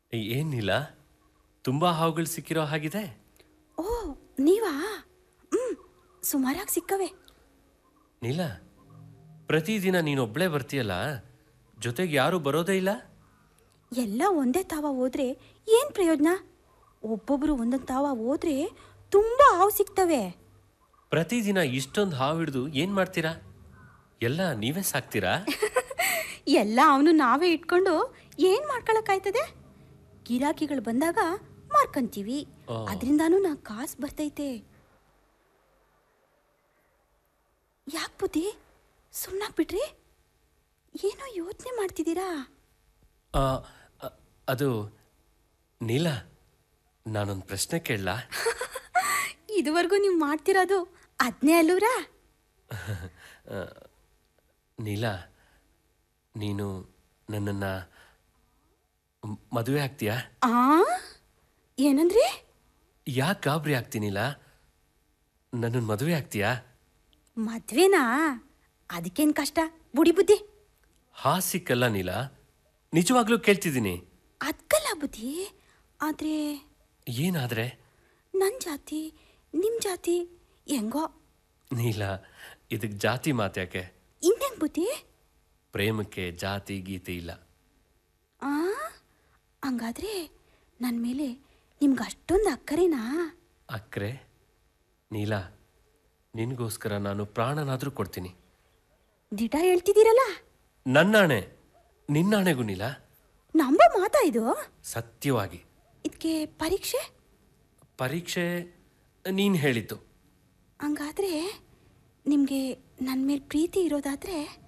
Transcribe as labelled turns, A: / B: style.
A: ಏನಿಲ್ಲ ತುಂಬ ಹಾವುಗಳು ಸಿಕ್ಕಿರೋ ಹಾಗಿದೆ
B: ಓ ನೀವಾ ಹ್ಞೂ ಸುಮಾರಾಗಿ ಸಿಕ್ಕವೆ
A: ನೀಲ ಪ್ರತಿದಿನ ನೀನೊಬ್ಳೇ ಬರ್ತೀಯಲ್ಲ ಜೊತೆಗೆ ಯಾರೂ ಬರೋದೇ ಇಲ್ಲ
B: ಎಲ್ಲ ಒಂದೇ ತಾವ ಹೋದ್ರೆ ಏನು ಪ್ರಯೋಜನ ಒಬ್ಬೊಬ್ಬರು ಒಂದೊಂದು ತಾವ ಹೋದ್ರೆ ತುಂಬ ಹಾವು ಸಿಗ್ತವೆ
A: ಪ್ರತಿದಿನ ಇಷ್ಟೊಂದು ಹಾವು ಹಿಡಿದು ಏನು ಮಾಡ್ತೀರಾ ಎಲ್ಲ ನೀವೇ ಸಾಕ್ತೀರಾ
B: ಎಲ್ಲ ಅವನು ನಾವೇ ಇಟ್ಕೊಂಡು ಏನು ಮಾಡ್ಕೊಳಕ್ಕಾಯ್ತದೆ ಗಿರಾಕಿಗಳು ಬಂದಾಗ ಮಾರ್ಕಂತೀವಿ
A: ಓ.
B: ಅದರಿಂದಾನು ನಾ ಕಾಸು ಬರ್ತೈತೆ ಯಾಕೆ ಬುದ್ಧಿ ಸುಮ್ಮನಾಗ್ಬಿಟ್ರಿ ಏನೋ ಯೋಚನೆ ಮಾಡ್ತಿದ್ದೀರಾ
A: ಆ, ಅ- ಅದು ನೀಲ ನಾನೊಂದು ಪ್ರಶ್ನೆ ಕೇಳಲಾ
B: ಇದುವರೆಗೂ ನೀವು ಮಾಡ್ತಿರೋದು ಅದನ್ನೇ ಅಲ್ಲೂರಾ
A: ನೀಲ ನೀನು ನನ್ನನ್ನು ಮದುವೆ ಆಗ್ತೀಯಾ
B: ಆ ಏನಂದ್ರಿ
A: ಯಾಕೆ ಗಾಬರಿ ಆಗ್ತೀನಿಲ್ಲ ನನ್ನನ್ನು ಮದುವೆ ಆಗ್ತೀಯಾ
B: ಮದ್ವೆನಾ ಅದಕ್ಕೇನು ಕಷ್ಟ ಬುಡಿ ಬುದ್ಧಿ
A: ಹಾಸಿಕ್ಕಲ್ಲ ನೀಲ ನಿಜವಾಗ್ಲೂ ಕೇಳ್ತಿದ್ದೀನಿ
B: ಅದಕ್ಕಲ್ಲ ಬುದ್ಧಿ ಆದರೆ
A: ಏನಾದ್ರೆ
B: ನನ್ನ ಜಾತಿ ನಿಮ್ಮ ಜಾತಿ ಹೆಂಗೋ
A: ನೀಲ ಇದಕ್ಕೆ ಜಾತಿ ಮಾತ್ಯಾಕೆ
B: ಇನ್ನೇನು ಬುದ್ಧಿ
A: ಪ್ರೇಮಕ್ಕೆ ಜಾತಿ ಗೀತೆ ಇಲ್ಲ
B: ಆ ಹಂಗಾದ್ರೆ ನನ್ನ ಮೇಲೆ ನಿಮ್ಗೆ ಅಷ್ಟೊಂದು ಅಕ್ಕರೇನಾ
A: ಅಕ್ರೆ ನೀಲ ನಿನಗೋಸ್ಕರ ನಾನು ಪ್ರಾಣನಾದರೂ ಕೊಡ್ತೀನಿ
B: ದಿಟ ಹೇಳ್ತಿದ್ದೀರಲ್ಲ
A: ನನ್ನಾಣೆ ನಿನ್ನಾಣೆಗೂ ನೀಲ
B: ನಂಬೋ ಮಾತಾ ಇದು
A: ಸತ್ಯವಾಗಿ
B: ಇದಕ್ಕೆ ಪರೀಕ್ಷೆ
A: ಪರೀಕ್ಷೆ ನೀನು ಹೇಳಿದ್ದು
B: ಹಂಗಾದ್ರೆ ನಿಮಗೆ ನನ್ನ ಮೇಲೆ ಪ್ರೀತಿ ಇರೋದಾದ್ರೆ